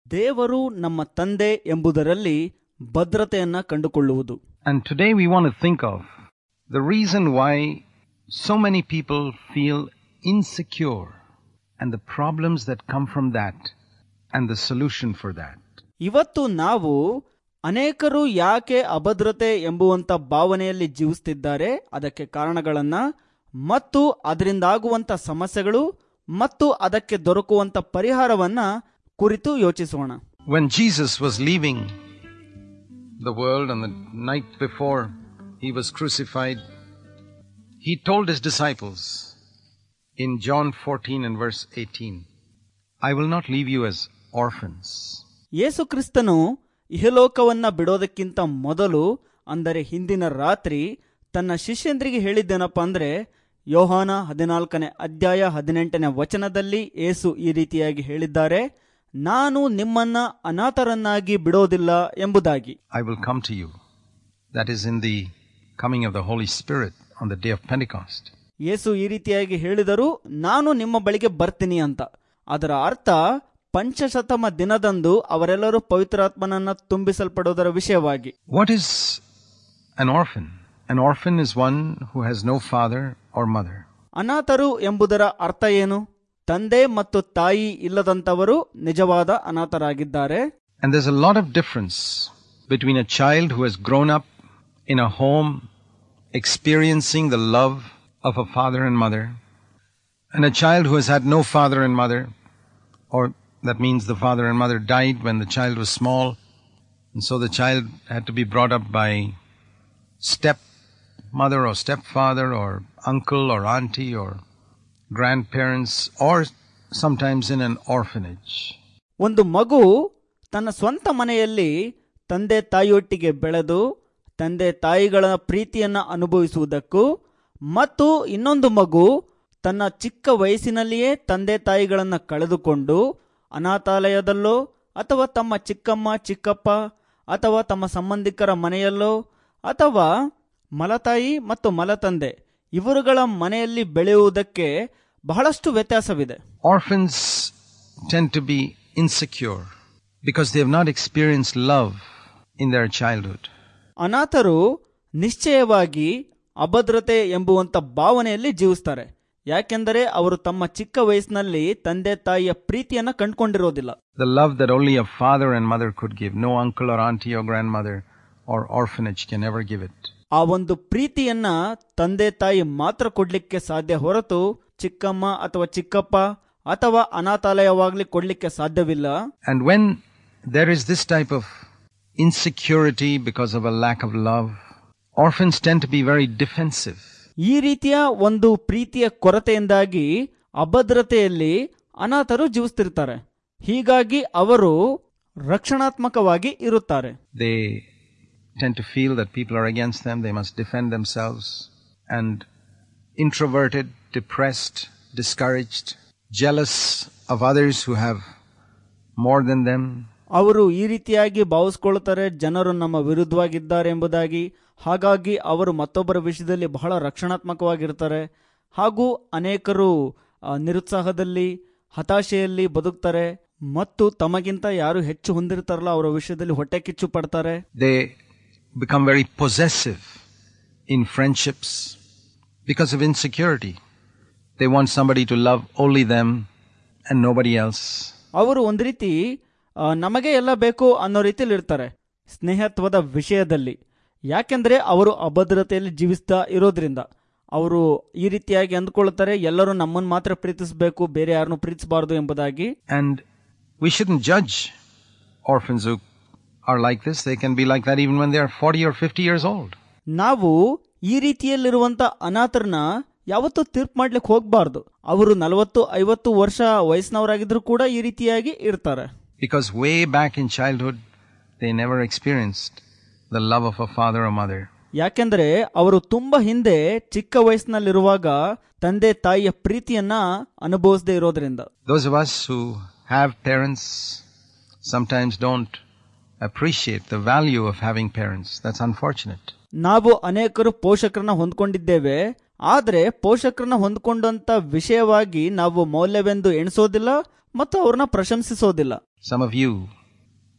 ದೇವರು ನಮ್ಮ ತಂದೆ ಎಂಬುದರಲ್ಲಿ ಭದ್ರತೆಯನ್ನ ಕಂಡುಕೊಳ್ಳುವುದು And today we want to think of the reason why so many people feel insecure and the problems that come from that and the solution for that. ಇವತ್ತು ನಾವು ಅನೇಕರು ಯಾಕೆ ಅಭದ್ರತೆ ಎಂಬುವಂತ ಭಾವನೆಯಲ್ಲಿ ಜೀವಿಸ್ತಿದ್ದಾರೆ ಅದಕ್ಕೆ ಕಾರಣಗಳನ್ನ ಮತ್ತು ಅದರಿಂದಾಗುವಂತ ಸಮಸ್ಯೆಗಳು ಮತ್ತು ಅದಕ್ಕೆ ದೊರಕುವಂತ ಪರಿಹಾರವನ್ನ ಕುರಿತು ಯೋಚಿಸೋಣ When Jesus was leaving the world on the night before he was crucified, he told his disciples in John 14 and verse 18, I will not leave you as orphans. ಯೇಸು ಕ್ರಿಸ್ತನು ಇಹಲೋಕವನ್ನ ಬಿಡೋದಕ್ಕಿಂತ ಮೊದಲು ಅಂದರೆ ಹಿಂದಿನ ರಾತ್ರಿ ತನ್ನ ಶಿಷ್ಯಂದ್ರಿಗೆ ಹೇಳಿದ್ದೇನಪ್ಪ ಅಂದ್ರೆ ಯೋಹಾನ ಹದಿನಾಲ್ಕನೇ ಅಧ್ಯಾಯ ಹದಿನೆಂಟನೇ ವಚನದಲ್ಲಿ ಏಸು ಈ ರೀತಿಯಾಗಿ ಹೇಳಿದ್ದಾರೆ ನಾನು ನಿಮ್ಮನ್ನ ಅನಾಥರನ್ನಾಗಿ ಬಿಡೋದಿಲ್ಲ ಎಂಬುದಾಗಿ I will come to you. That is in the coming of the Holy Spirit on the day of Pentecost. ಯೇಸು ಈ ರೀತಿಯಾಗಿ ಹೇಳಿದರು ನಾನು ನಿಮ್ಮ ಬಳಿಗೆ ಬರ್ತೀನಿ ಅಂತ ಅದರ ಅರ್ಥ ಪಂಚಶತಮ ದಿನದಂದು ಅವರೆಲ್ಲರೂ ಪವಿತ್ರಾತ್ಮನನ್ನ ತುಂಬಿಸಲ್ಪಡೋದರ ವಿಷಯವಾಗಿ What is an orphan? An orphan is one who has no father or mother. ಅನಾಥರು ಎಂಬುದರ ಅರ್ಥ ಏನು ತಂದೆ ಮತ್ತು ತಾಯಿ ಇಲ್ಲದಂತವರು ನಿಜವಾದ ಅನಾಥರಾಗಿದ್ದಾರೆ And there's a lot of difference between a child who has grown up in a home experiencing the love of a father and mother and a child who has had no father and mother or that means the father and mother died when the child was small and so the child had to be brought up by step mother or stepfather or uncle or auntie or grandparents or sometimes in an orphanage ಒಂದು ಮಗು ತನ್ನ ಸ್ವಂತ ಮನೆಯಲ್ಲಿ ತಂದೆ ತಾಯಿಯೊಟ್ಟಿಗೆ ಬೆಳೆದು ತಂದೆ ತಾಯಿಗಳ ಪ್ರೀತಿಯನ್ನ ಅನುಭವಿಸುವುದಕ್ಕೂ ಮತ್ತು ಇನ್ನೊಂದು ಮಗು ತನ್ನ ಚಿಕ್ಕ ವಯಸ್ಸಿನಲ್ಲಿಯೇ ತಂದೆ ತಾಯಿಗಳನ್ನ ಕಳೆದುಕೊಂಡು ಅನಾಥಾಲಯದಲ್ಲೋ ಅಥವಾ ತಮ್ಮ ಚಿಕ್ಕಮ್ಮ ಚಿಕ್ಕಪ್ಪ ಅಥವಾ ತಮ್ಮ ಸಂಬಂಧಿಕರ ಮನೆಯಲ್ಲೋ ಅಥವಾ ಮಲತಾಯಿ ಮತ್ತು ಮಲತಂದೆ ಇವರುಗಳ ಮನೆಯಲ್ಲಿ ಬೆಳೆಯುವುದಕ್ಕೆ ಬಹಳಷ್ಟು ವ್ಯತ್ಯಾಸವಿದೆ Orphans tend to be insecure because they have not experienced love in their childhood. ಅನಾಥರು ನಿಶ್ಚಯವಾಗಿ ಅಭದ್ರತೆ ಎಂಬುವಂತ ಭಾವನೆಯಲ್ಲಿ ಜೀವಿಸ್ತಾರೆ ಯಾಕೆಂದರೆ ಅವರು ತಮ್ಮ ಚಿಕ್ಕ ವಯಸ್ಸಿನಲ್ಲಿ ತಂದೆ ತಾಯಿಯ ಪ್ರೀತಿಯನ್ನ ಕಂಡುಕೊಂಡಿರೋದಿಲ್ಲ The love that only a father and mother could give. No uncle or auntie or grandmother or orphanage can ever give it. ಆ ಒಂದು ಪ್ರೀತಿಯನ್ನ ತಂದೆ ತಾಯಿ ಮಾತ್ರ ಕೊಡ್ಲಿಕ್ಕೆ ಸಾಧ್ಯ ಹೊರತು ಚಿಕ್ಕಮ್ಮ ಅಥವಾ ಚಿಕ್ಕಪ್ಪ ಅಥವಾ ಅನಾಥಾಲಯವಾಗ್ಲಿ ಕೊಡ್ಲಿಕ್ಕೆ ಸಾಧ್ಯವಿಲ್ಲ And when there is this type of insecurity because of a lack of love, orphans tend to be very defensive. ಈ ರೀತಿಯ ಒಂದು ಪ್ರೀತಿಯ ಕೊರತೆಯಿಂದಾಗಿ ಅಭದ್ರತೆಯಲ್ಲಿ ಅನಾಥರು ಜೀವಿಸ್ತಿರ್ತಾರೆ ಹೀಗಾಗಿ ಅವರು ರಕ್ಷಣಾತ್ಮಕವಾಗಿ ಇರುತ್ತಾರೆ They tend to feel that people are against them, they must defend themselves, and introverted, depressed, discouraged, jealous of others who have more than them. ಅವರು ಈ ರೀತಿಯಾಗಿ ಭಾವಿಸ್ಕೊಳ್ತಾರೆ ಜನರು ನಮ್ಮ ವಿರುದ್ಧವಾಗಿದ್ದಾರೆ ಎಂಬುದಾಗಿ ಹಾಗಾಗಿ ಅವರು ಮತ್ತೊಬ್ಬರ ವಿಷಯದಲ್ಲಿ ಬಹಳ ರಕ್ಷಣಾತ್ಮಕವಾಗಿರ್ತಾರೆ ಹಾಗೂ ಅನೇಕರು ಆ, ನಿರುತ್ಸಾಹದಲ್ಲಿ ಹತಾಶೆಯಲ್ಲಿ ಬದುಕ್ತಾರೆ ಮತ್ತು ತಮಗಿಂತ ಯಾರು ಹೆಚ್ಚು ಹೊಂದಿರ್ತಾರಲ್ಲ ಅವರ ವಿಷಯದಲ್ಲಿ ಹೊಟ್ಟೆ ಕಿಚ್ಚು ಪಡ್ತಾರೆ They become very possessive in friendships because of insecurity. They want somebody to love only them and nobody else. ಅವರು ಒಂದು ರೀತಿ ಆ, ನಮಗೆ ಎಲ್ಲ ಬೇಕು ಅನ್ನೋ ರೀತಿಯಲ್ಲಿ ಇರ್ತಾರೆ ಸ್ನೇಹತ್ವದ ವಿಷಯದಲ್ಲಿ ಯಾಕೆಂದ್ರೆ ಅವರು ಅಭದ್ರತೆಯಲ್ಲಿ ಜೀವಿಸ್ತಾ ಇರೋದ್ರಿಂದ ಅವರು ಈ ರೀತಿಯಾಗಿ ಅಂದ್ಕೊಳ್ತಾರೆ ಎಲ್ಲರೂ ನಮ್ಮನ್ನು ಮಾತ್ರ ಪ್ರೀತಿಸಬೇಕು ಬೇರೆ ಯಾರನ್ನು ಪ್ರೀತಿಸಬಾರದು ಎಂಬುದಾಗಿ And we shouldn't judge orphans who are like this. They can be like that even when they are 40 or 50 years old. ನಾವು ಈ ರೀತಿಯಲ್ಲಿರುವಂತ ಅನಾಥರನ್ನ ಯಾವತ್ತೂ ತೀರ್ಪು ಮಾಡ್ಲಿಕ್ಕೆ ಹೋಗ್ಬಾರ್ದು ಅವರು ನಲವತ್ತು ಐವತ್ತು ವರ್ಷ ವಯಸ್ಸಿನವರಾಗಿದ್ರು ಕೂಡ ಈ ರೀತಿಯಾಗಿ ಇರ್ತಾರೆ Because way back in childhood, they never experienced the love of a father or mother. ಯಾಕೆಂದ್ರೆ ಅವರು ತುಂಬಾ ಹಿಂದೆ ಚಿಕ್ಕ ವಯಸ್ಸಿನಲ್ಲಿರುವಾಗ ತಂದೆ ತಾಯಿಯ ಪ್ರೀತಿಯನ್ನ ಅನುಭವಿಸದೇ ಇರೋದ್ರಿಂದ Those of us who have parents sometimes don't appreciate the value of having parents. That's unfortunate. ನಾವು ಅನೇಕರು ಪೋಷಕರನ್ನ ಹೊಂದ್ಕೊಂಡಿದ್ದೇವೆ ಆದ್ರೆ ಪೋಷಕರನ್ನ ಹೊಂದ್ಕೊಂಡಂತ ವಿಷಯವಾಗಿ ನಾವು ಮೌಲ್ಯವೆಂದು ಎಣಿಸೋದಿಲ್ಲ ಮತ್ತು ಅವ್ರನ್ನ ಪ್ರಶಂಸಿಸೋದಿಲ್ಲ Some of you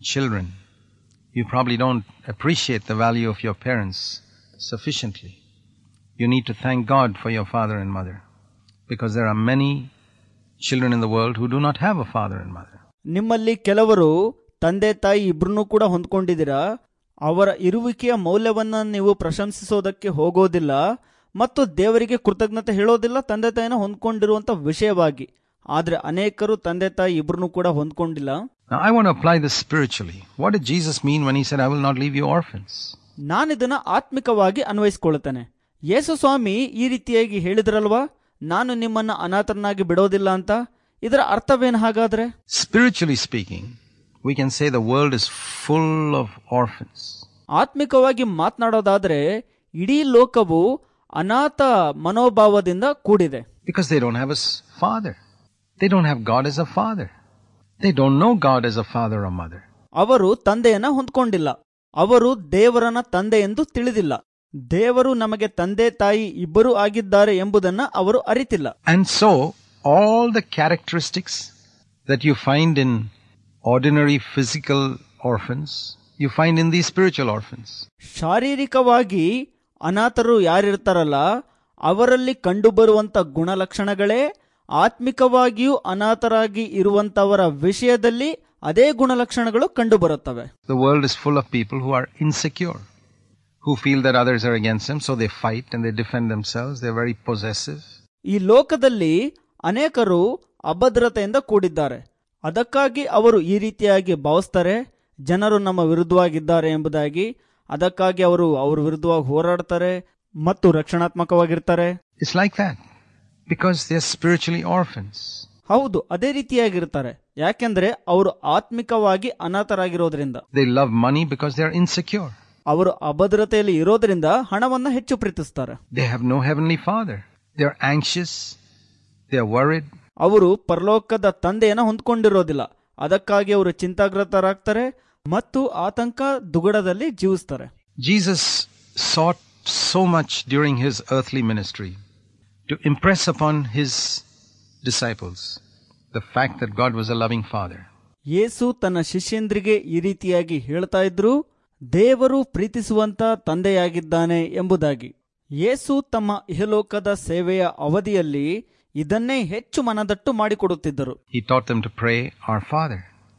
children, you probably don't appreciate the value of your parents sufficiently. You need to thank God for your father and mother. Because there are many children in the world who do not have a father and mother. ನಿಮ್ಮಲ್ಲಿ ಕೆಲವರು ತಂದೆ ತಾಯಿ ಇಬ್ರನ್ನೂ ಕೂಡ ಹೊಂದ್ಕೊಂಡಿದ್ದೀರಾ ಅವರ ಇರುವಿಕೆಯ ಮೌಲ್ಯವನ್ನ ನೀವು ಪ್ರಶಂಸಿಸೋದಕ್ಕೆ ಹೋಗೋದಿಲ್ಲ ಮತ್ತು ದೇವರಿಗೆ ಕೃತಜ್ಞತೆ ಹೇಳೋದಿಲ್ಲ ತಂದೆ ತಾಯಿನ ಹೊಂದ್ಕೊಂಡಿರುವಂತ ವಿಷಯವಾಗಿ ಆದ್ರೆ ಅನೇಕರು ತಂದೆ ತಾಯಿ ಇಬ್ರನ್ನೂ ಕೂಡ ಹೊಂದ್ಕೊಂಡಿಲ್ಲ Now I want to apply this spiritually. What did Jesus mean when he said, I will not leave you orphans? ನಾನಿದನ್ನ ಆತ್ಮಿಕವಾಗಿ ಅನ್ವಯಿಸ್ಕೊಳ್ತೇನೆ ಯೇಸು ಸ್ವಾಮಿ ಈ ರೀತಿಯಾಗಿ ಹೇಳಿದ್ರಲ್ವಾ ನಾನು ನಿಮ್ಮನ್ನ ಅನಾಥರನ್ನಾಗಿ ಬಿಡೋದಿಲ್ಲ ಅಂತ ಇದರ ಅರ್ಥವೇನು ಹಾಗಾದ್ರೆ Spiritually speaking, we can say the world is full of orphans. ಆತ್ಮಿಕವಾಗಿ ಮಾತನಾಡೋದಾದ್ರೆ ಇಡೀ ಲೋಕವು ಅನಾಥ ಮನೋಭಾವದಿಂದ ಕೂಡಿದೆ Because they don't have a s- father. They don't have God as a father. They don't know God as a father or mother. ಅವರು ತಂದೆಯನ್ನ ಹೊಂದ್ಕೊಂಡಿಲ್ಲ ಅವರು ದೇವರನ ತಂದೆ ಎಂದು ತಿಳಿದಿಲ್ಲ ದೇವರು ನಮಗೆ ತಂದೆ ತಾಯಿ ಇಬ್ಬರೂ ಆಗಿದ್ದಾರೆ ಎಂಬುದನ್ನ ಅವರು ಅರಿತಿಲ್ಲ And so, all the characteristics that you find in ordinary physical orphans, you find in these spiritual orphans. ಶಾರೀರಿಕವಾಗಿ ಅನಾಥರು ಯಾರಿರ್ತಾರಲ್ಲ ಅವರಲ್ಲಿ ಕಂಡುಬರುವಂತ ಗುಣಲಕ್ಷಣಗಳೇ ಆತ್ಮಿಕವಾಗಿಯೂ ಅನಾಥರಾಗಿ ಇರುವಂತವರ ವಿಷಯದಲ್ಲಿ ಅದೇ ಗುಣಲಕ್ಷಣಗಳು ಕಂಡುಬರುತ್ತವೆ The world is full of people who are insecure, who feel that others are against them, so they fight and they defend themselves. They're very possessive. ಈ ಲೋಕದಲ್ಲಿ ಅನೇಕರು ಅಭದ್ರತೆಯಿಂದ ಕೂಡಿದ್ದಾರೆ ಅದಕ್ಕಾಗಿ ಅವರು ಈ ರೀತಿಯಾಗಿ ಭಾವಿಸ್ತಾರೆ ಜನರು ನಮ್ಮ ವಿರುದ್ಧವಾಗಿದ್ದಾರೆ ಎಂಬುದಾಗಿ ಅದಕ್ಕಾಗಿ ಅವರು ಅವ್ರ ವಿರುದ್ಧವಾಗಿ ಹೋರಾಡ್ತಾರೆ ಮತ್ತು ರಕ್ಷಣಾತ್ಮಕವಾಗಿರ್ತಾರೆ It's like that because they're spiritually orphans. ಹೌದು ಅದೇ ರೀತಿಯಾಗಿರ್ತಾರೆ ಯಾಕೆಂದ್ರೆ ಅವರು ಆತ್ಮಿಕವಾಗಿ ಅನಾಥರಾಗಿರೋದ್ರಿಂದ They love money because they're insecure. ಅವರು ಅಭದ್ರತೆಯಲ್ಲಿ ಇರೋದ್ರಿಂದ ಹಣವನ್ನ ಹೆಚ್ಚು ಪ್ರೀತಿಸ್ತಾರೆ They have no heavenly father. They're anxious. They're worried. ಅವರು ಪರಲೋಕದ ತಂದೆಯನ್ನ ಹೊಂದ್ಕೊಂಡಿರೋದಿಲ್ಲ ಅದಕ್ಕಾಗಿ ಅವರು ಚಿಂತಾಗ್ರತರಾಗ್ತಾರೆ ಮತ್ತು ಆತಂಕ ದುಗಡದಲ್ಲಿ ಜೀವಿಸ್ತಾರೆ Jesus sought so much during his earthly ministry to impress upon his disciples the fact that God was a loving father. ಯೇಸು ತನ್ನ ಶಿಷ್ಯಂದ್ರಿಗೆ ಈ ರೀತಿಯಾಗಿ ಹೇಳ್ತಾ ಇದ್ರು ದೇವರು ಪ್ರೀತಿಸುವಂತ ತಂದೆಯಾಗಿದ್ದಾನೆ ಎಂಬುದಾಗಿ ಯೇಸು ತಮ್ಮ ಇಹಲೋಕದ ಸೇವೆಯ ಅವಧಿಯಲ್ಲಿ ಇದನ್ನೇ ಹೆಚ್ಚು ಮನದಟ್ಟು ಮಾಡಿಕೊಡುತ್ತಿದ್ದರು He taught them to pray, Our Father.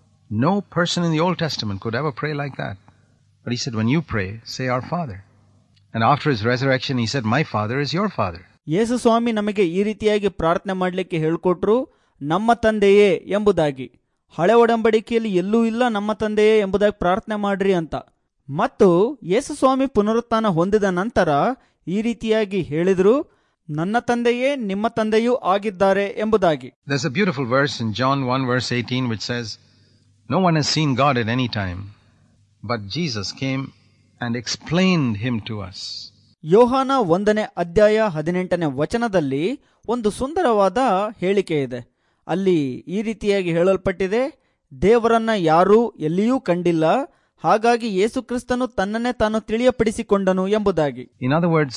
No person in the Old Testament could ever pray like that. But he said, When you pray, say, Our Father. And after his resurrection, he said, My Father is your Father. ಯೇಸು ಸ್ವಾಮಿ ನಮಗೆ ಈ ರೀತಿಯಾಗಿ ಪ್ರಾರ್ಥನೆ ಮಾಡಲಿಕ್ಕೆ ಹೇಳ್ಕೊಟ್ರು ನಮ್ಮ ತಂದೆಯೇ ಎಂಬುದಾಗಿ ಹಳೆ ಒಡಂಬಡಿಕೆಯಲ್ಲಿ ಎಲ್ಲೂ ಇಲ್ಲ ನಮ್ಮ ತಂದೆಯೇ ಎಂಬುದಾಗಿ ಪ್ರಾರ್ಥನೆ ಮಾಡ್ರಿ ಅಂತ ಮತ್ತು ಯೇಸು ಸ್ವಾಮಿ ಪುನರುತ್ಥಾನ ಹೊಂದಿದ ನಂತರ ಈ ರೀತಿಯಾಗಿ ಹೇಳಿದ್ರು ನನ್ನ ತಂದೆಯೇ ನಿಮ್ಮ ತಂದೆಯೂ ಆಗಿದ್ದಾರೆ ಎಂಬುದಾಗಿ There's a beautiful verse in John 1, verse 18, which says, No one has seen God at any time, but Jesus came and explained him to us. ಯೋಹಾನ ಒಂದನೇ ಅಧ್ಯಾಯ ಹದಿನೆಂಟನೇ ವಚನದಲ್ಲಿ ಒಂದು ಸುಂದರವಾದ ಹೇಳಿಕೆ ಇದೆ ಅಲ್ಲಿ ಈ ರೀತಿಯಾಗಿ ಹೇಳಲ್ಪಟ್ಟಿದೆ ದೇವರನ್ನ ಯಾರೂ ಎಲ್ಲಿಯೂ ಕಂಡಿಲ್ಲ ಹಾಗಾಗಿ ಯೇಸು ಕ್ರಿಸ್ತನು ತನ್ನನ್ನೇ ತಾನು ತಿಳಿಯಪಡಿಸಿಕೊಂಡನು ಎಂಬುದಾಗಿ In other words,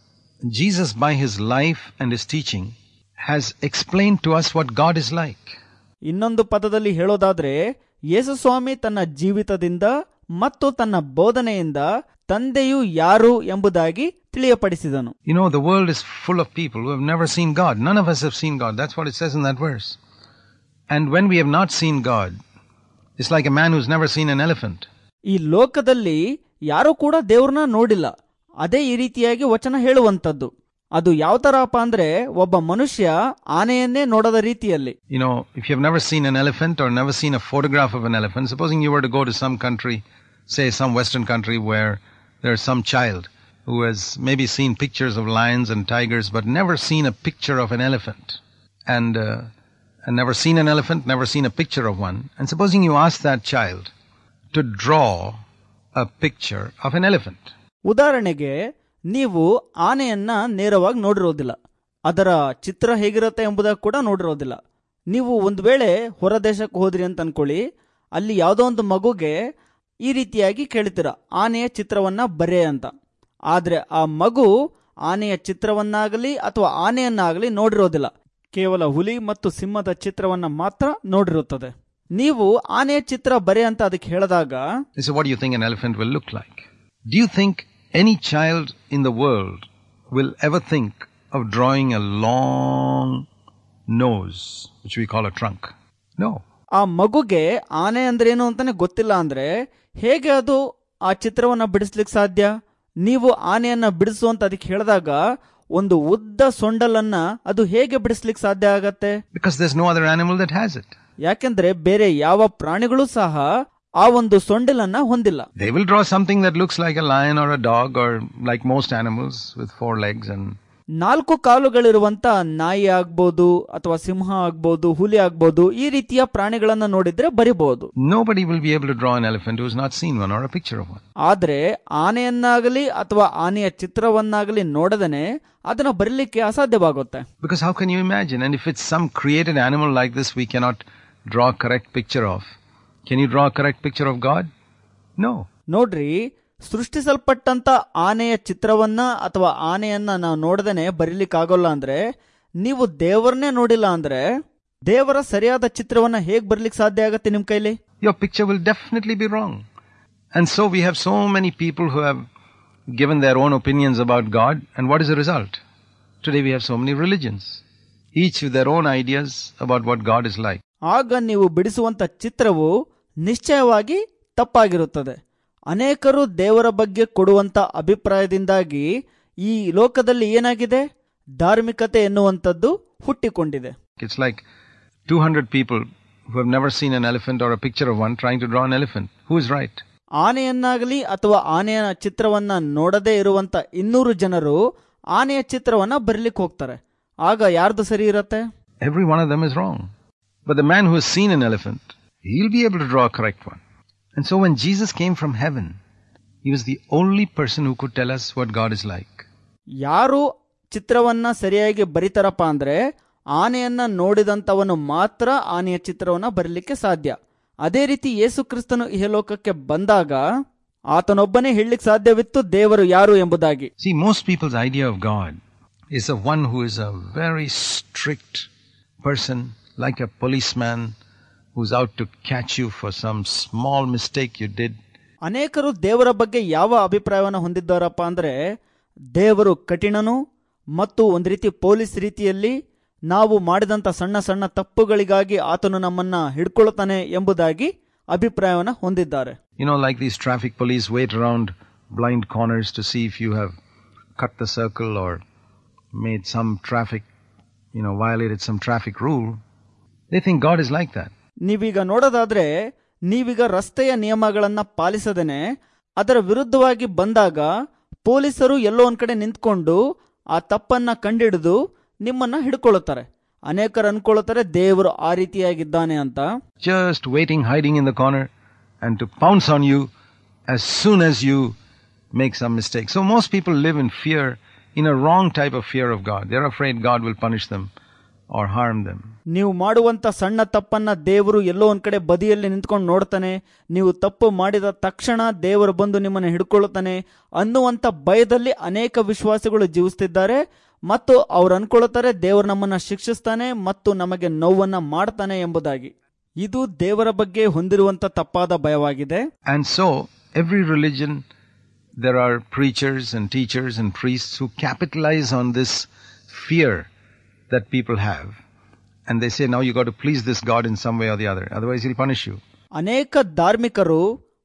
Jesus, by his life and his teaching, has explained to us what God is like. ಇನ್ನೊಂದು ಪದದಲ್ಲಿ ಹೇಳೋದಾದ್ರೆ ಯೇಸು ಸ್ವಾಮಿ ತನ್ನ ಜೀವಿತದಿಂದ ಮತ್ತು ತನ್ನ ಬೋಧನೆಯಿಂದ ತಂದೆಯು ಯಾರು ಎಂಬುದಾಗಿ ತಿಳಿಯಪಡಿಸಿದನು You know, the world is full of people who have never seen God. None of us have seen God. That's what it says in that verse. And when we have not seen God, it's like a man who's never seen an elephant. ಈ ಲೋಕದಲ್ಲಿ ಯಾರೂ ಕೂಡ ದೇವ್ರನ್ನ ನೋಡಿಲ್ಲ ಅದೇ ಈ ರೀತಿಯಾಗಿ ವಚನ ಹೇಳುವಂತದ್ದು ಅದು ಯಾವ ತರಪ್ಪ ಅಂದ್ರೆ ಒಬ್ಬ ಮನುಷ್ಯ ಆನೆಯನ್ನೇ ನೋಡದ ರೀತಿಯಲ್ಲಿ You know, if you've never seen an elephant or never seen a photograph of an elephant, supposing you were to go to some country, say some Western country where there's some child who has maybe seen pictures of lions and tigers but never seen a picture of an elephant and, uh, and never seen an elephant, never seen a picture of one, and supposing you ask that child to draw a picture of an elephant. ಉದಾಹರಣೆಗೆ ನೀವು ಆನೆಯನ್ನ ನೇರವಾಗಿ ನೋಡಿರೋದಿಲ್ಲ ಅದರ ಚಿತ್ರ ಹೇಗಿರುತ್ತೆ ಎಂಬುದಾಗಿ ಕೂಡ ನೋಡಿರೋದಿಲ್ಲ ನೀವು ಒಂದು ವೇಳೆ ಹೊರ ದೇಶಕ್ಕೆ ಹೋದ್ರಿ ಅಂತ ಅನ್ಕೊಳ್ಳಿ ಅಲ್ಲಿ ಯಾವುದೋ ಒಂದು ಮಗುಗೆ ಈ ರೀತಿಯಾಗಿ ಕೇಳ್ತೀರ ಆನೆಯ ಚಿತ್ರವನ್ನ ಬರೆ ಅಂತ ಆದ್ರೆ ಆ ಮಗು ಆನೆಯ ಚಿತ್ರವನ್ನಾಗಲಿ ಅಥವಾ ಆನೆಯನ್ನಾಗಲಿ ನೋಡಿರೋದಿಲ್ಲ ಕೇವಲ ಹುಲಿ ಮತ್ತು ಸಿಂಹದ ಚಿತ್ರವನ್ನ ಮಾತ್ರ ನೋಡಿರುತ್ತದೆ ನೀವು ಆನೆಯ ಚಿತ್ರ ಬರೆ ಅಂತ ಅದಕ್ಕೆ ಹೇಳಿದಾಗ They say, What do you think an elephant will look like? Do you think any child in the world will ever think of drawing a long nose, which we call a trunk? No. ಆ ಮಗುಗೆ ಆನೆ ಅಂದ್ರೆ ಏನು ಅಂತಾನೆ ಗೊತ್ತಿಲ್ಲ ಅಂದ್ರೆ ಹೇಗೆ ಅದು ಆ ಚಿತ್ರವನ್ನ ಬಿಡಿಸ್ಲಿಕ್ಕೆ ಸಾಧ್ಯ ನೀವು ಆನೆಯನ್ನ ಬಿಡಿಸು ಅಂತ ಅದಕ್ಕೆ ಹೇಳಿದಾಗ ಒಂದು ಉದ್ದ ಸೊಂಡಲನ್ನ ಅದು ಹೇಗೆ ಬಿಡಿಸ್ಲಿಕ್ಕೆ ಸಾಧ್ಯ ಆಗತ್ತೆ Because there's no other animal that has it. ಯಾಕೆಂದ್ರೆ ಬೇರೆ ಯಾವ ಪ್ರಾಣಿಗಳು ಸಹ ಆ ಒಂದು ಸೊಂಡಿಲನ್ನ ಹೊಂದಿಲ್ಲ They will draw something that looks like a lion or a dog or like most animals with four legs and ನಾಲ್ಕು ಕಾಲುಗಳಿರುವಂತ ನಾಯಿ ಆಗ್ಬೋದು ಅಥವಾ ಸಿಂಹ ಆಗ್ಬೋದು ಹುಲಿ ಆಗ್ಬೋದು ಈ ರೀತಿಯ ಪ್ರಾಣಿಗಳನ್ನ ನೋಡಿದ್ರೆ ಬರಿಬಹುದು nobody will be able to draw an elephant who's not seen one or a picture of one. ಆದ್ರೆ ಆನೆಯನ್ನಾಗಲಿ ಅಥವಾ ಆನೆಯ ಚಿತ್ರವನ್ನಾಗಲಿ ನೋಡದನೆ ಅದನ್ನ ಬರೀಲಿಕ್ಕೆ ಅಸಾಧ್ಯವಾಗುತ್ತೆ Because how can you imagine? And if it's some created animal like this we cannot draw a correct picture of, can you draw a correct picture of God? No. ನೋಡ್ರಿ ಸೃಷ್ಟಿಸಲ್ಪಟ್ಟಂತ ಆನೆಯ ಚಿತ್ರವನ್ನ ಅಥವಾ ಆನೆಯನ್ನ ನಾವು ನೋಡದನೆ ಬರೀಲಿಕ್ಕಾಗೋಲ್ಲ ಅಂದ್ರೆ ನೀವು ದೇವರನ್ನೇ ನೋಡಿಲ್ಲ ಅಂದ್ರೆ ದೇವರ ಸರಿಯಾದ ಚಿತ್ರವನ್ನ ಹೇಗ್ ಬರ್ಲಿಕ್ಕೆ ಸಾಧ್ಯ ಆಗತ್ತೆ ನಿಮ್ ಕೈಲಿ Your picture will definitely be wrong. And so we have so many people who have given their own opinions about God, and what is the result? Today we have so many religions, each with their own ideas about what God is like. ಆಗ ನೀವು ಬಿಡಿಸುವಂತ ಚಿತ್ರವು ನಿಶ್ಚಯವಾಗಿ ತಪ್ಪಾಗಿರುತ್ತದೆ ಅನೇಕರು ದೇವರ ಬಗ್ಗೆ ಕೊಡುವಂತ ಅಭಿಪ್ರಾಯದಿಂದಾಗಿ ಈ ಲೋಕದಲ್ಲಿ ಏನಾಗಿದೆ ಧಾರ್ಮಿಕತೆ ಎನ್ನುವಂಥದ್ದು ಹುಟ್ಟಿಕೊಂಡಿದೆ It's like 200 people who have never seen an elephant or a picture of one trying to draw an elephant. Who is right? ಆನೆಯನ್ನಾಗಲಿ ಅಥವಾ ಆನೆಯ ಚಿತ್ರವನ್ನ ನೋಡದೇ ಇರುವಂತ ಇನ್ನೂರು ಜನರು ಆನೆಯ ಚಿತ್ರವನ್ನ ಬರೀಲಿಕ್ಕೆ ಹೋಗ್ತಾರೆ ಆಗ ಯಾರ್ದು ಸರಿ ಇರತ್ತೆ Every one of them is wrong. But the man who has seen an elephant, he'll be able to draw a correct one. And so when Jesus came from heaven, he was the only person who could tell us what God is like. ಯಾರು ಚಿತ್ರವನ್ನ ಸರಿಯಾಗಿ ಬರಿತಾರಪ್ಪ ಅಂದ್ರೆ ಆನೆಯನ್ನ ನೋಡಿದಂತವನು ಮಾತ್ರ ಆನೆಯ ಚಿತ್ರವನ್ನ ಬರೀಲಿಕ್ಕೆ ಸಾಧ್ಯ ಅದೇ ರೀತಿ ಯೇಸು ಕ್ರಿಸ್ತನು ಇಹಲೋಕಕ್ಕೆ ಬಂದಾಗ ಆತನೊಬ್ಬನೇ ಹೇಳಲಿಕ್ಕೆ ಸಾಧ್ಯವಿತ್ತು ದೇವರು ಯಾರು ಎಂಬುದಾಗಿ See, most people's idea of God is of one who is a very strict person, like a policeman who's out to catch you for some small mistake you did. ಅನೇಕರು ದೇವರ ಬಗ್ಗೆ ಯಾವ ಅಭಿಪ್ರಾಯವನ್ನು ಹೊಂದಿದ್ದಾರಪ್ಪ ಅಂದ್ರೆ ದೇವರು ಕಠಿಣನು ಮತ್ತು ಒಂದು ರೀತಿ ಪೊಲೀಸ್ ರೀತಿಯಲ್ಲಿ ನಾವು ಮಾಡಿದಂತ ಸಣ್ಣ ಸಣ್ಣ ತಪ್ಪುಗಳಿಗಾಗಿ ಆತನು ನಮ್ಮನ್ನ ಹಿಡ್ಕೊಳ್ತಾನೆ ಎಂಬುದಾಗಿ ಅಭಿಪ್ರಾಯವನ್ನು ಹೊಂದಿದ್ದಾರೆ You know, like these traffic police wait around blind corners to see if you have cut the circle or made some traffic, you know, violated some traffic rule. They think God is like that. ನೀವೀಗ ನೋಡೋದಾದ್ರೆ ನೀವೀಗ ರಸ್ತೆಯ ನಿಯಮಗಳನ್ನ ಪಾಲಿಸದೇನೆ ಅದರ ವಿರುದ್ಧವಾಗಿ ಬಂದಾಗ ಪೊಲೀಸರು ಎಲ್ಲೋ ಒಂದ್ ಕಡೆ ನಿಂತ್ಕೊಂಡು ಆ ತಪ್ಪನ್ನ ಕಂಡಿಡಿದು ನಿಮ್ಮನ್ನ ಹಿಡ್ಕೊಳ್ಳುತ್ತಾರೆ ಅನೇಕರು ಅನ್ಕೊಳ್ಳುತ್ತಾರೆ ದೇವರು ಆ ರೀತಿಯಾಗಿದ್ದಾನೆ ಅಂತ Just waiting, hiding in the corner, and to pounce on you as soon as you make some mistake. So most people live in fear, in a wrong type of fear of God. They're afraid God will punish them or harm them. ನೀವು ಮಾಡುವಂತ ಸಣ್ಣ ತಪ್ಪನ್ನ ದೇವರು ಎಲ್ಲೋ ಒಂದ್ ಕಡೆ ಬದಿಯಲ್ಲಿ ನಿಂತ್ಕೊಂಡು ನೋಡ್ತಾನೆ ನೀವು ತಪ್ಪು ಮಾಡಿದ ತಕ್ಷಣ ದೇವರು ಬಂದು ನಿಮ್ಮನ್ನು ಹಿಡ್ಕೊಳ್ಳುತ್ತಾನೆ ಅನ್ನುವಂತ ಭಯದಲ್ಲಿ ಅನೇಕ ವಿಶ್ವಾಸಿಗಳು ಜೀವಿಸ್ತಿದ್ದಾರೆ ಮತ್ತು ಅವ್ರು ಅನ್ಕೊಳ್ಳುತ್ತಾರೆ ದೇವರು ನಮ್ಮನ್ನ ಶಿಕ್ಷಿಸ್ತಾನೆ ಮತ್ತು ನಮಗೆ ನೋವನ್ನ ಮಾಡ್ತಾನೆ ಎಂಬುದಾಗಿ ಇದು ದೇವರ ಬಗ್ಗೆ ಹೊಂದಿರುವಂತ ತಪ್ಪಾದ ಭಯವಾಗಿದೆ And so, every religion, there are preachers and teachers and priests who capitalize on this fear that people have. And they say, now you got to please this God in some way or the other, otherwise he'll punish you. ಅನೇಕ ಧಾರ್ಮಿಕರು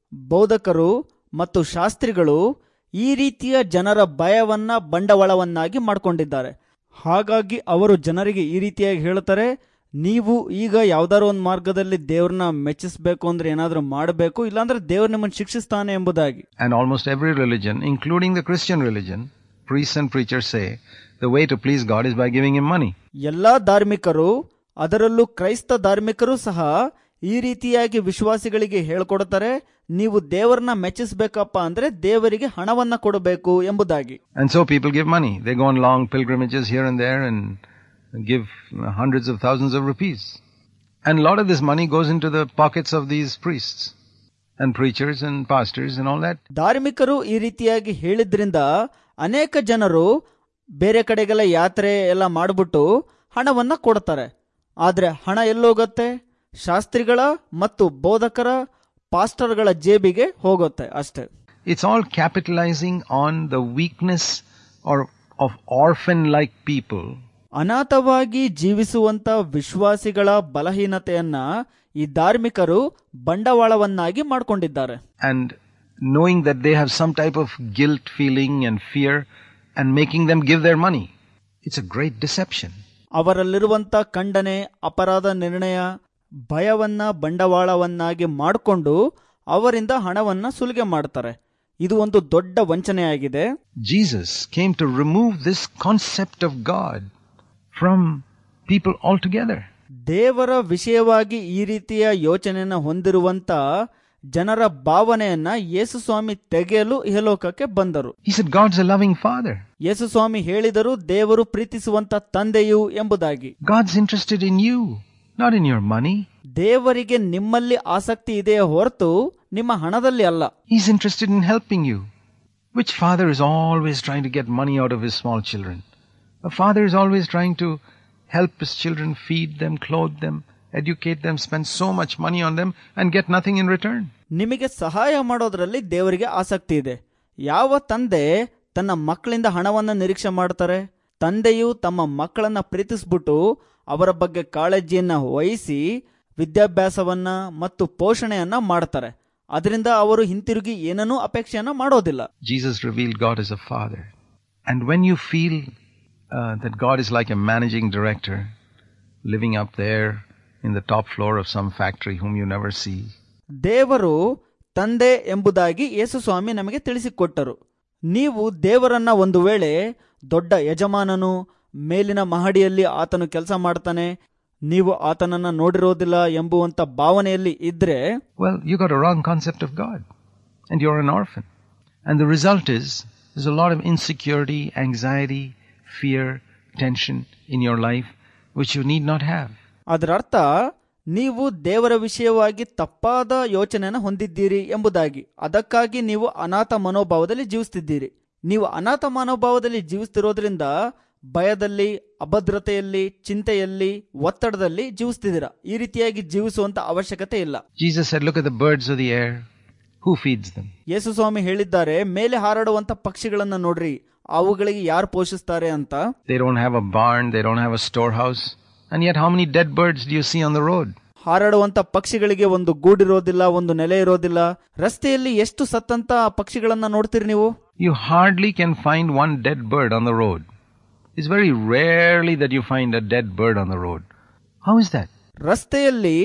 ಬೋಧಕರು ಮತ್ತು ಶಾಸ್ತ್ರಿಗಳು ಈ ರೀತಿಯ ಜನರ ಭಯವನ್ನ ಬಂಡವಾಳವನ್ನಾಗಿ ಮಾಡ್ಕೊಂಡಿದ್ದಾರೆ ಹಾಗಾಗಿ ಅವರು ಜನರಿಗೆ ಈ ರೀತಿಯಾಗಿ ಹೇಳ್ತಾರೆ ನೀವು ಈಗ ಯಾವ್ದಾದ್ರು ಒಂದು ಮಾರ್ಗದಲ್ಲಿ ದೇವ್ರನ್ನ ಮೆಚ್ಚಿಸ್ಬೇಕು ಅಂದ್ರೆ ಏನಾದ್ರೂ ಮಾಡಬೇಕು ಇಲ್ಲಾಂದ್ರೆ ದೇವ್ರು ನಿಮ್ಮನ್ನು ಶಿಕ್ಷಿಸ್ತಾನೆ ಎಂಬುದಾಗಿ And almost every religion, including the Christian religion, priests and preachers say, the way to please God is by giving him money. ಎಲ್ಲಾ ಧಾರ್ಮಿಕರು ಅದರಲ್ಲೂ ಕ್ರೈಸ್ತ ಧಾರ್ಮಿಕರು ಸಹ ಈ ರೀತಿಯಾಗಿ ವಿಶ್ವಾಸಿಗಳಿಗೆ ಹೇಳ್ಕೊಡ್ತಾರೆ ನೀವು ದೇವರನ್ನ ಮೆಚ್ಚಿಸ್ಬೇಕಪ್ಪ ಅಂದ್ರೆ ದೇವರಿಗೆ ಹಣವನ್ನ ಕೊಡಬೇಕು ಎಂಬುದಾಗಿ And so people give money. They go on long pilgrimages here and there and give hundreds of thousands of rupees. And a lot of this money goes into the pockets of these priests and preachers and pastors and all that. ಧಾರ್ಮಿಕರು ಈ ರೀತಿಯಾಗಿ ಹೇಳಿದ್ರಿಂದ ಅನೇಕ ಜನರು ಬೇರೆ ಕಡೆಗೆಲ್ಲ ಯಾತ್ರೆ ಎಲ್ಲ ಮಾಡಿಬಿಟ್ಟು ಹಣವನ್ನ ಕೊಡ್ತಾರೆ ಆದ್ರೆ ಹಣ ಎಲ್ಲೋಗತ್ತೆ ಶಾಸ್ತ್ರಿಗಳ ಮತ್ತು ಬೋಧಕರ ಪಾಸ್ಟರ್ಗಳ ಜೇಬಿಗೆ ಹೋಗುತ್ತೆ ಅಷ್ಟೇ It's all capitalizing on the weakness or of orphan-like people ಅನಾಥವಾಗಿ ಜೀವಿಸುವಂತ ವಿಶ್ವಾಸಿಗಳ ಬಲಹೀನತೆಯನ್ನ ಈ ಧಾರ್ಮಿಕರು ಬಂಡವಾಳವನ್ನಾಗಿ ಮಾಡಿಕೊಂಡಿದ್ದಾರೆ and knowing that they have some type of guilt feeling and fear and making them give their money. It's a great deception. ಅವರಲ್ಲಿರುವಂತ ಖಂಡನೆ ಅಪರಾಧ ನಿರ್ಣಯ ಭಯವನ್ನ ಬಂಡವಾಳವನ್ನಾಗಿ ಮಾಡಿಕೊಂಡು ಅವರಿಂದ ಹಣವನ್ನ ಸುಲಿಗೆ ಮಾಡ್ತಾರೆ ಇದು ಒಂದು ದೊಡ್ಡ ವಂಚನೆಯಾಗಿದೆ Jesus came to remove this concept of God from people altogether. ದೇವರ ವಿಷಯವಾಗಿ ಈ ರೀತಿಯ ಯೋಚನೆಯನ್ನ ಹೊಂದಿರುವಂತ ಜನರ ಭಾವನೆಯನ್ನ ಯೇಸು ಸ್ವಾಮಿ ತೆಗೆಯಲು ಇಹಲೋಕಕ್ಕೆ ಬಂದರು He said, God's a loving father. ಯೇಸು ಸ್ವಾಮಿ ಹೇಳಿದರು ದೇವರು ಪ್ರೀತಿಸುವಂತ ತಂದೆಯು ಎಂಬುದಾಗಿ God's interested in you, not in your money. ದೇವರಿಗೆ ನಿಮ್ಮಲ್ಲಿ ಆಸಕ್ತಿ ಇದೆಯೇ ಹೊರತು ನಿಮ್ಮ ಹಣದಲ್ಲಿ ಅಲ್ಲ He's interested in helping you. Which father is always trying to get money out of his small children? A father is always trying to help his children, feed them, clothe them, educate them, spend so much money on them, and get nothing in return. ನಿಮಗೆ ಸಹಾಯ ಮಾಡೋದ್ರಲ್ಲಿ ದೇವರಿಗೆ ಆಸಕ್ತಿ ಇದೆ ಯಾವ ತಂದೆ ತನ್ನ ಮಕ್ಕಳಿಂದ ಹಣವನ್ನ ನಿರೀಕ್ಷೆ ಮಾಡ್ತಾರೆ ತಂದೆಯು ತಮ್ಮ ಮಕ್ಕಳನ್ನ ಪ್ರೀತಿಸ್ಬಿಟ್ಟು ಅವರ ಬಗ್ಗೆ ಕಾಳಜಿಯನ್ನ ವಹಿಸಿ ವಿದ್ಯಾಭ್ಯಾಸವನ್ನ ಮತ್ತು ಪೋಷಣೆಯನ್ನ ಮಾಡ್ತಾರೆ ಅದರಿಂದ ಅವರು ಹಿಂತಿರುಗಿ ಏನನ್ನೂ ಅಪೇಕ್ಷೆಯನ್ನ ಮಾಡೋದಿಲ್ಲ Jesus revealed God as a father. And when you feel uh, that God is like a managing director living up there in the top floor of some factory whom you never see, ದೇವರು ತಂದೆ ಎಂಬುದಾಗಿ ಯೇಸು ಸ್ವಾಮಿ ನಮಗೆ ತಿಳಿಸಿಕೊಟ್ಟರು ನೀವು ದೇವರನ್ನ ಒಂದು ವೇಳೆ ದೊಡ್ಡ ಯಜಮಾನನು ಮೇಲಿನ ಮಹಡಿಯಲ್ಲಿ ಆತನು ಕೆಲಸ ಮಾಡ್ತಾನೆ ನೀವು ಆತನನ್ನ ನೋಡಿರೋದಿಲ್ಲ ಎಂಬುವಂತ ಭಾವನೆಯಲ್ಲಿ ಇದ್ರೆ well, you got a wrong concept of God. And you're an orphan. And the result is there's a lot of insecurity, anxiety, fear, tension in your life which you need not have. ಅದರ ಅರ್ಥ ನೀವು ದೇವರ ವಿಷಯವಾಗಿ ತಪ್ಪಾದ ಯೋಚನೆಯನ್ನು ಹೊಂದಿದ್ದೀರಿ ಎಂಬುದಾಗಿ ಅದಕ್ಕಾಗಿ ನೀವು ಅನಾಥ ಮನೋಭಾವದಲ್ಲಿ ಜೀವಿಸ್ತಿದ್ದೀರಿ ನೀವು ಅನಾಥ ಮನೋಭಾವದಲ್ಲಿ ಜೀವಿಸ್ತಿರೋದ್ರಿಂದ ಭಯದಲ್ಲಿ ಅಭದ್ರತೆಯಲ್ಲಿ ಚಿಂತೆಯಲ್ಲಿ ಒತ್ತಡದಲ್ಲಿ ಜೀವಿಸ್ತಿದ್ದೀರಾ ಈ ರೀತಿಯಾಗಿ ಜೀವಿಸುವಂತ ಅವಶ್ಯಕತೆ ಇಲ್ಲ Jesus said, Look at the birds of the air. Who feeds them? ಯೇಸು ಸ್ವಾಮಿ ಹೇಳಿದ್ದಾರೆ ಮೇಲೆ ಹಾರಾಡುವಂತ ಪಕ್ಷಿಗಳನ್ನ ನೋಡ್ರಿ ಅವುಗಳಿಗೆ ಯಾರು ಪೋಷಿಸ್ತಾರೆ ಅಂತ They don't have a barn, they don't have a storehouse. And yet, how many dead birds do you see on the road? ಹಾರಾಡುವಂತ ಪಕ್ಷಿಗಳಿಗೆ ಒಂದು ಗೂಡಿರೋದಿಲ್ಲ ಒಂದು ನೆಲೆ ಇರೋದಿಲ್ಲ ರಸ್ತೆಯಲ್ಲಿ ಎಷ್ಟು ಸತ್ತಂತ ಪಕ್ಷಿಗಳನ್ನ ನೋಡ್ತೀರಿ ನೀವು You hardly can find one dead bird on the road. It's very rarely that you find a dead bird on the road. How is that? ರಸ್ತೆಯಲ್ಲಿ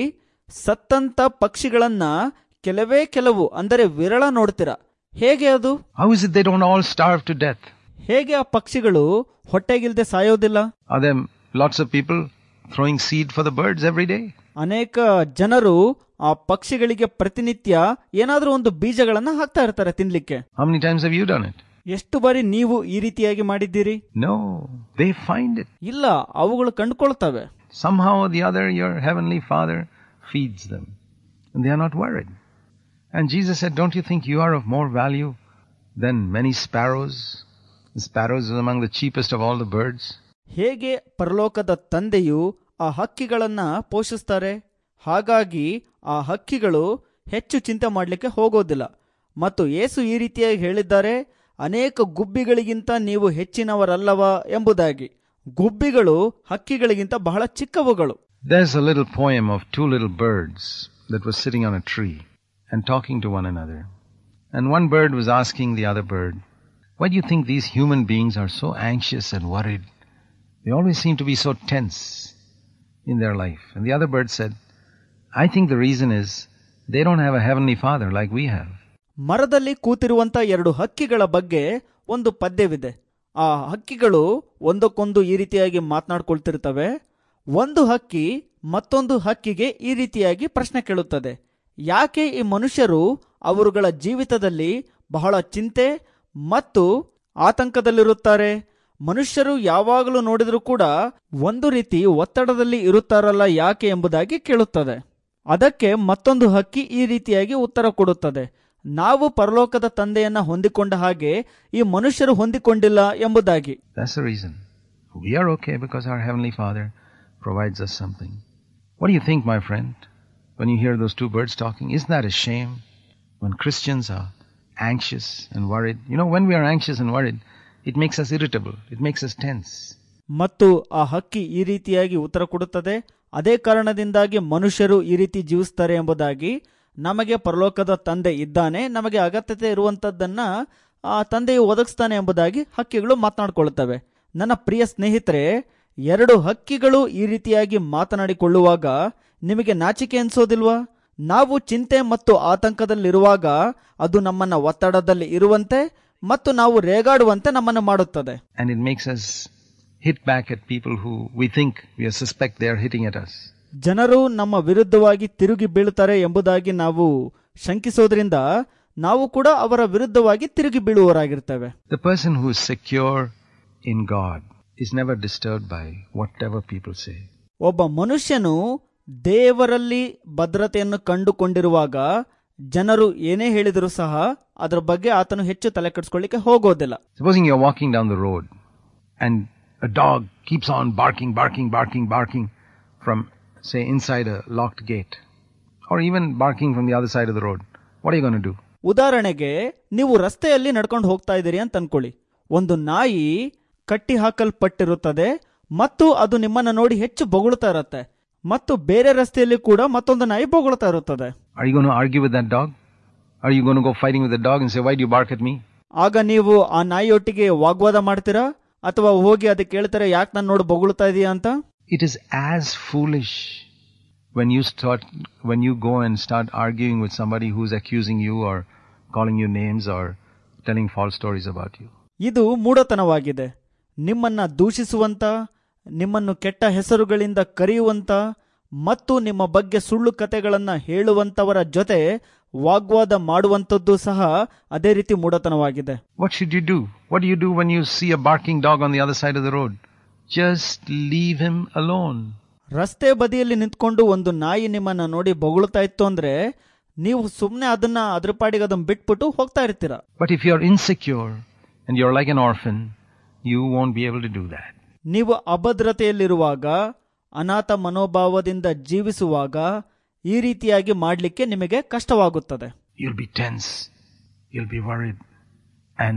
ಸತ್ತಂತ ಪಕ್ಷಿಗಳನ್ನ ಕೆಲವೇ ಕೆಲವು ಅಂದರೆ ವಿರಳ ನೋಡ್ತೀರಾ ಹೇಗೆ ಅದು How is it they don't all starve to death? ಹೇಗೆ ಆ ಪಕ್ಷಿಗಳು ಹೊಟ್ಟೆಗಿಲ್ದೆ ಸಾಯೋದಿಲ್ಲ Are there lots of people throwing seed for the birds every day? ಅನೇಕ ಜನರು ಆ ಪಕ್ಷಿಗಳಿಗೆ ಪ್ರತಿನಿತ್ಯ ಏನಾದ್ರೂ ಒಂದು ಬೀಜಗಳನ್ನ ಹಾಕ್ತಾ ಇರ್ತಾರೆ ತಿನ್ಲಿಕ್ಕೆ How many times have you done it? ಎಷ್ಟು ಬಾರಿ ನೀವು ಈ ರೀತಿಯಾಗಿ ಮಾಡಿದ್ದೀರಿ No, they find it. ಇಲ್ಲ ಅವುಗಳು ಕಂಡುಕೊಳ್ತವೆ Somehow or the other, your heavenly Father feeds them. And they are not worried. And Jesus said, Don't you think you are of more value than many sparrows? The sparrows is among the cheapest of all the birds. ಹೇಗೆ ಪರಲೋಕದ ತಂದೆಯು ಆ ಹಕ್ಕಿಗಳನ್ನ ಪೋಷಿಸ್ತಾರೆ ಹಾಗಾಗಿ ಆ ಹಕ್ಕಿಗಳು ಹೆಚ್ಚು ಚಿಂತೆ ಮಾಡಲಿಕ್ಕೆ ಹೋಗೋದಿಲ್ಲ ಮತ್ತು ಯೇಸು ಈ ರೀತಿಯಾಗಿ ಹೇಳಿದ್ದಾರೆ ಅನೇಕ ಗುಬ್ಬಿಗಳಿಗಿಂತ ನೀವು ಹೆಚ್ಚಿನವರಲ್ಲವಾ ಎಂಬುದಾಗಿ ಗುಬ್ಬಿಗಳು ಹಕ್ಕಿಗಳಿಗಿಂತ ಬಹಳ ಚಿಕ್ಕವುಗಳು There's a little poem of two little birds that was sitting on a tree and talking to one another. And one bird was asking the other bird, Why do you think these human beings are so anxious and worried? They always seem to be so tense in their life. And the other bird said, I think the reason is they don't have a heavenly father like we have. ಮರದಲ್ಲಿ ಕೂತಿರುವಂತ ಎರಡು ಹಕ್ಕಿಗಳ ಬಗ್ಗೆ ಒಂದು ಪದ್ಯವಿದೆ ಆ ಹಕ್ಕಿಗಳು ಒಂದಕ್ಕೊಂದು ಈ ರೀತಿಯಾಗಿ ಮಾತನಾಡ್ಕೊಳ್ತಿರ್ತವೆ ಒಂದು ಹಕ್ಕಿ ಮತ್ತೊಂದು ಹಕ್ಕಿಗೆ ಈ ರೀತಿಯಾಗಿ ಪ್ರಶ್ನೆ ಕೇಳುತ್ತದೆ ಯಾಕೆ ಈ ಮನುಷ್ಯರು ಅವರುಗಳ ಜೀವಿತದಲ್ಲಿ ಬಹಳ ಚಿಂತೆ ಮತ್ತು ಆತಂಕದಲ್ಲಿರುತ್ತಾರೆ ಮನುಷ್ಯರು ಯಾವಾಗಲೂ ನೋಡಿದರೂ ಕೂಡ ಒಂದು ರೀತಿ ಒತ್ತಡದಲ್ಲಿ ಇರುತ್ತಾರಲ್ಲ ಯಾಕೆ ಎಂಬುದಾಗಿ ಕೇಳುತ್ತದೆ ಅದಕ್ಕೆ ಮತ್ತೊಂದು ಹಕ್ಕಿ ಈ ರೀತಿಯಾಗಿ ಉತ್ತರ ಕೊಡುತ್ತದೆ ನಾವು ಪರಲೋಕದ ತಂದೆಯನ್ನ ಹೊಂದಿಕೊಂಡ ಹಾಗೆ ಈ ಮನುಷ್ಯರು ಹೊಂದಿಕೊಂಡಿಲ್ಲ ಎಂಬುದಾಗಿ That's the reason. We are okay because our heavenly father provides us something. What do you think, my friend? when you hear those two birds talking? Isn't that a shame? When Christians are anxious and worried. You know, when we are anxious and worried, it makes us irritable, it makes us tense. ಮತ್ತು ಆ ಹಕ್ಕಿ ಈ ರೀತಿಯಾಗಿ ಉತ್ತರ ಕೊಡುತ್ತದೆ ಅದೇ ಕಾರಣದಿಂದಾಗಿ ಮನುಷ್ಯರು ಈ ರೀತಿ ಜೀವಿಸ್ತಾರೆ ಎಂಬುದಾಗಿ ನಮಗೆ ಪರಲೋಕದ ತಂದೆ ಇದ್ದಾನೆ ನಮಗೆ ಅಗತ್ಯತೆ ಇರುವಂತದ್ದನ್ನ ಆ ತಂದೆಯು ಒದಗಿಸ್ತಾನೆ ಎಂಬುದಾಗಿ ಹಕ್ಕಿಗಳು ಮಾತನಾಡಿಕೊಳ್ಳುತ್ತವೆ ನನ್ನ ಪ್ರಿಯ ಸ್ನೇಹಿತರೆ ಎರಡು ಹಕ್ಕಿಗಳು ಈ ರೀತಿಯಾಗಿ ಮಾತನಾಡಿಕೊಳ್ಳುವಾಗ ನಿಮಗೆ ನಾಚಿಕೆ ಅನ್ಸೋದಿಲ್ವಾ ನಾವು ಚಿಂತೆ ಮತ್ತು ಆತಂಕದಲ್ಲಿರುವಾಗ ಅದು ನಮ್ಮನ್ನ ಒತ್ತಡದಲ್ಲಿ ಇರುವಂತೆ ಮತ್ತು ನಾವು ರೇಗಾಡುವಂತೆ ನಮ್ಮನ್ನು ಮಾಡುತ್ತದೆ And it makes us hit back at people who we think we suspect they are hitting at us. ಜನರು ನಮ್ಮ ವಿರುದ್ಧವಾಗಿ ತಿರುಗಿ ಬೀಳುತ್ತಾರೆ ಎಂಬುದಾಗಿ ನಾವು ಶಂಕಿಸೋದ್ರಿಂದ ನಾವು ಕೂಡ ಅವರ ವಿರುದ್ಧವಾಗಿ ತಿರುಗಿ ಬೀಳುವವರಾಗಿರ್ತೇವೆ The person who is secure in God is never disturbed by whatever people say. ಒಬ್ಬ ಮನುಷ್ಯನು ದೇವರಲ್ಲಿ ಭದ್ರತೆಯನ್ನು ಕಂಡುಕೊಂಡಿರುವಾಗ ಜನರು ಏನೇ ಹೇಳಿದರೂ ಸಹ ಅದರ ಬಗ್ಗೆ ಆತನು ಹೆಚ್ಚು ತಲೆ ಕೆಡಿಸ್ಕೊಳ್ಳಿಕ್ಕೆ ಹೋಗೋದಿಲ್ಲ Supposing you're walking down the road and a dog keeps on barking, barking, barking, barking from, say, inside a locked gate, or even barking from the other side of the road. What are you going to do? ಉದಾಹರಣೆಗೆ ನೀವು ರಸ್ತೆಯಲ್ಲಿ ನಡ್ಕೊಂಡು ಹೋಗ್ತಾ ಇದ್ದೀರಿ ಅಂತ ಅನ್ಕೊಳ್ಳಿ ಒಂದು ನಾಯಿ ಕಟ್ಟಿ ಹಾಕಲ್ಪಟ್ಟಿರುತ್ತದೆ ಮತ್ತು ಅದು ನಿಮ್ಮನ್ನ ನೋಡಿ ಹೆಚ್ಚು ಬೊಗಳ್ತಾ ಇರುತ್ತೆ ಮತ್ತು ಬೇರೆ ರಸ್ತೆಯಲ್ಲಿ ಕೂಡ ಮತ್ತೊಂದು ನಾಯಿ ಬೊಗಳ್ತಾ ಇರುತ್ತದೆ Are you going to argue with that dog? Are you going to go fighting with the dog and say, Why do you bark at me? ಆಗ ನೀವು ಆ ನಾಯಿಯೊಟ್ಟಿಗೆ ವಾಗ್ವಾದ ಮಾಡ್ತೀರಾ ಅಥವಾ ಹೋಗಿ ಅದಕ್ಕೆ ಕೇಳ್ತಾರೆ ಯಾಕೆ ನಾನು ನೋಡಿ ಬೊಗಳ್ತಾ ಇದೀಯಾ ಅಂತ It is as foolish when you start, when you go and start arguing with somebody who's accusing you or calling you names or telling false stories about you. ಇದು ಮೂಢತನವಾಗಿದೆ ನಿಮ್ಮನ್ನ ದೂಷಿಸುವಂತ ನಿಮ್ಮನ್ನು ಕೆಟ್ಟ ಹೆಸರುಗಳಿಂದ ಕರೆಯುವಂತ ಮತ್ತು ನಿಮ್ಮ ಬಗ್ಗೆ ಸುಳ್ಳು ಕತೆಗಳನ್ನ ಹೇಳುವಂತವರ ಜೊತೆ ವಾಗ್ವಾದ ಮಾಡುವಂಥದ್ದು ಸಹ ಅದೇ ರೀತಿ ಮೂಢತನವಾಗಿದೆ What should you do? What do you do when you see a barking dog on the other side of the road? Just leave him alone. ರಸ್ತೆ ಬದಿಯಲ್ಲಿ ನಿಂತ್ಕೊಂಡು ಒಂದು ನಾಯಿ ನಿಮ್ಮನ್ನ ನೋಡಿ ಬೊಗಳ್ತಾ ಇತ್ತು ಅಂದ್ರೆ ನೀವು ಸುಮ್ಮನೆ ಅದನ್ನ ಅದ್ರ ಪಾಡಿಗೆ ಅದನ್ನ ಬಿಟ್ಬಿಟ್ಟು ಹೋಗ್ತಾ ಇರ್ತೀರ But if you're insecure and you're like an orphan, you won't be able to do that. ನೀವು ಅಭದ್ರತೆಯಲ್ಲಿರುವಾಗ ಅನಾಥ ಮನೋಭಾವದಿಂದ ಜೀವಿಸುವಾಗ ಈ ರೀತಿಯಾಗಿ ಮಾಡಲಿಕ್ಕೆ ನಿಮಗೆ ಕಷ್ಟವಾಗುತ್ತದೆ You'll be tense. You'll be worried. And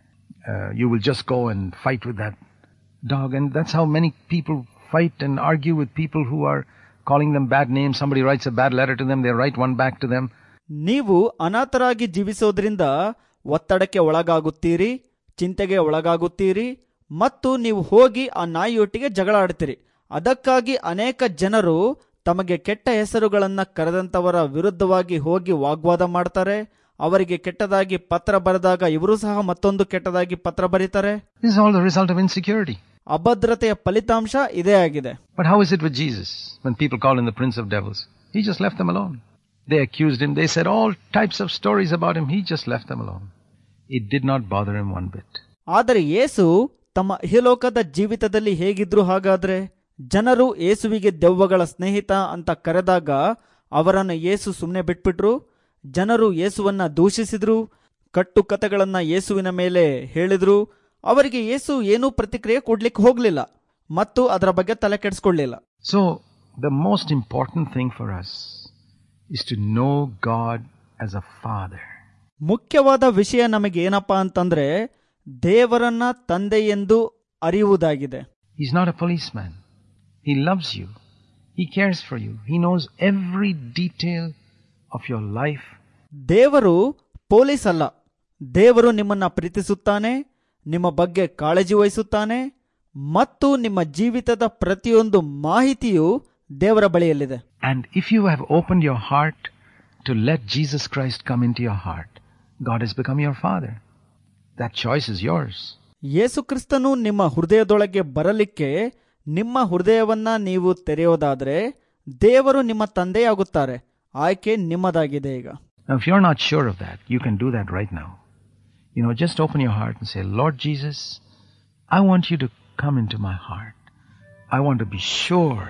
uh, you will just go and fight with that dog. And that's how many people fight and argue with people who are calling them bad names. Somebody writes a bad letter to them, they write one back to them. ನೀವು ಅನಾಥರಾಗಿ ಜೀವಿಸೋದ್ರಿಂದ ಒತ್ತಡಕ್ಕೆ ಒಳಗಾಗುತ್ತೀರಿ ಚಿಂತೆಗೆ ಒಳಗಾಗುತ್ತೀರಿ ಮತ್ತು ನೀವು ಹೋಗಿ ಆ ನಾಯಿಯೊಟ್ಟಿಗೆ ಜಗಳ ಆಡ್ತೀರಿ ಅದಕ್ಕಾಗಿ ಅನೇಕ ಜನರು ತಮಗೆ ಕೆಟ್ಟ ಹೆಸರುಗಳನ್ನ ಕರೆದಂತವರ ವಿರುದ್ಧವಾಗಿ ಹೋಗಿ ವಾಗ್ವಾದ ಮಾಡ್ತಾರೆ ಅವರಿಗೆ ಕೆಟ್ಟದಾಗಿ ಪತ್ರ ಬರೆದಾಗ ಇವರು ಸಹ ಮತ್ತೊಂದು ಕೆಟ್ಟದಾಗಿ ಪತ್ರ ಬರೀತಾರೆ This is all the result of insecurity. ಅಭದ್ರತೆಯ ಫಲಿತಾಂಶ ಇದೇ ಆಗಿದೆ But how is it with Jesus when people call him the Prince of Devils? He just left them alone. They accused him. They said all types of stories about him. He just left them alone. It did not bother him one bit. ಆದರೆ ಯೇಸು ತಮ್ಮ ಇಹಲೋಕದ ಜೀವಿತದಲ್ಲಿ ಹೇಗಿದ್ರು ಹಾಗಾದ್ರೆ ಜನರು ಯೇಸುವಿಗೆ ದೆವ್ವಗಳ ಸ್ನೇಹಿತ ಅಂತ ಕರೆದಾಗ ಅವರನ್ನು ಯೇಸು ಸುಮ್ಮನೆ ಬಿಟ್ಬಿಟ್ರು ಜನರು ಯೇಸುವನ್ನ ದೂಷಿಸಿದ್ರು ಕಟ್ಟು ಕತೆಗಳನ್ನ ಯೇಸುವಿನ ಮೇಲೆ ಹೇಳಿದ್ರು ಅವರಿಗೆ ಯೇಸು ಏನೂ ಪ್ರತಿಕ್ರಿಯೆ ಕೊಡ್ಲಿಕ್ಕೆ ಹೋಗ್ಲಿಲ್ಲ ಮತ್ತು ಅದರ ಬಗ್ಗೆ ತಲೆ ಕೆಡಿಸ್ಕೊಳ್ಳಿಲ್ಲ So, the most important thing for us is to know God as a Father. ಮುಖ್ಯವಾದ ವಿಷಯ ನಮಗೆ ಏನಪ್ಪಾ ಅಂತಂದ್ರೆ ದೇವರನ್ನ ತಂದೆ ಎಂದು ಅರಿಯುವುದಾಗಿದೆ He's not a policeman. He loves you. He cares for you. He knows every detail of your life. ದೇವರು ಪೊಲೀಸ್ ಅಲ್ಲ ದೇವರು ನಿಮ್ಮನ್ನ ಪ್ರೀತಿಸುತ್ತಾನೆ ನಿಮ್ಮ ಬಗ್ಗೆ ಕಾಳಜಿ ವಹಿಸುತ್ತಾನೆ ಮತ್ತು ನಿಮ್ಮ ಜೀವಿತದ ಪ್ರತಿಯೊಂದು ಮಾಹಿತಿಯು ದೇವರ ಬಳಿಯಲ್ಲಿದೆ And if you have opened your heart to let Jesus Christ come into your heart, God has become your Father. That choice is yours. ಯೇಸು ಕ್ರಿಸ್ತನು ನಿಮ್ಮ ಹೃದಯದೊಳಗೆ ಬರಲಿಕ್ಕೆ ನಿಮ್ಮ ಹೃದಯವನ್ನ ನೀವು ತೆರೆಯೋದಾದ್ರೆ ದೇವರು ನಿಮ್ಮ ತಂದೆಯಾಗುತ್ತಾರೆ ಆಯ್ಕೆ ನಿಮ್ಮದಾಗಿದೆ ಈಗ Now, if you're not sure of that, you can do that right now. You know, just open your heart and say, Lord Jesus, I want you to come into my heart. I want to be sure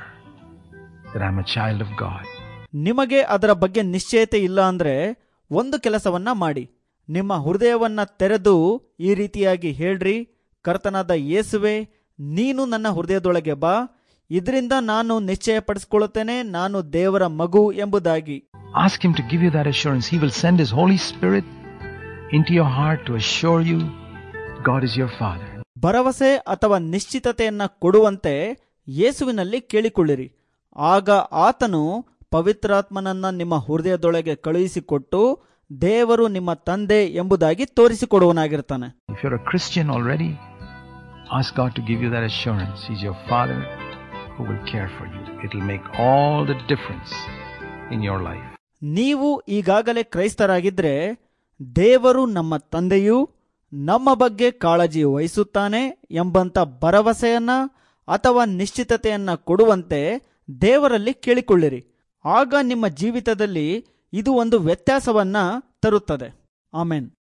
that I'm a child of God. ನಿಮಗೆ ಅದರ ಬಗ್ಗೆ ನಿಶ್ಚಯತೆ ಇಲ್ಲ ಅಂದ್ರೆ ಒಂದು ಕೆಲಸವನ್ನ ಮಾಡಿ ನಿಮ್ಮ ಹೃದಯವನ್ನ ತೆರೆದು ಈ ರೀತಿಯಾಗಿ ಹೇಳ್ರಿ ಕರ್ತನಾದ ಯೇಸುವೆ ನೀನು ನನ್ನ ಹೃದಯದೊಳಗೆ ಬಾ ಇದರಿಂದ ನಾನು ನಿಶ್ಚಯಪಡಿಸಿಕೊಳ್ಳುತ್ತೇನೆ ನಾನು ದೇವರ ಮಗು ಎಂಬುದಾಗಿ Ask Him to give you that assurance. He will send His Holy Spirit into your heart to assure you God is your Father. ಭರವಸೆ ಅಥವಾ ನಿಶ್ಚಿತತೆಯನ್ನ ಕೊಡುವಂತೆ ಯೇಸುವಿನಲ್ಲಿ ಕೇಳಿಕೊಳ್ಳಿರಿ ಆಗ ಆತನು ಪವಿತ್ರಾತ್ಮನನ್ನ ನಿಮ್ಮ ಹೃದಯದೊಳಗೆ ಕಳುಹಿಸಿಕೊಟ್ಟು ದೇವರು ನಿಮ್ಮ ತಂದೆ ಎಂಬುದಾಗಿ ತೋರಿಸಿಕೊಡುವನಾಗಿರ್ತಾನೆ If you're a Christian already, ask God to give you that assurance. He's your Father who will care for you. It'll make all the difference in your life. ನೀವು ಈಗಾಗಲೇ ಕ್ರೈಸ್ತರಾಗಿದ್ರೆ ದೇವರು ನಮ್ಮ ತಂದೆಯು ನಮ್ಮ ಬಗ್ಗೆ ಕಾಳಜಿ ವಹಿಸುತ್ತಾನೆ ಎಂಬಂತ ಭರವಸೆಯನ್ನ ಅಥವಾ ನಿಶ್ಚಿತತೆಯನ್ನ ಕೊಡುವಂತೆ ದೇವರಲ್ಲಿ ಕೇಳಿಕೊಳ್ಳಿರಿ ಆಗ ನಿಮ್ಮ ಜೀವಿತದಲ್ಲಿ ಇದು ಒಂದು ವ್ಯತ್ಯಾಸವನ್ನ ತರುತ್ತದೆ ಆಮೇನ್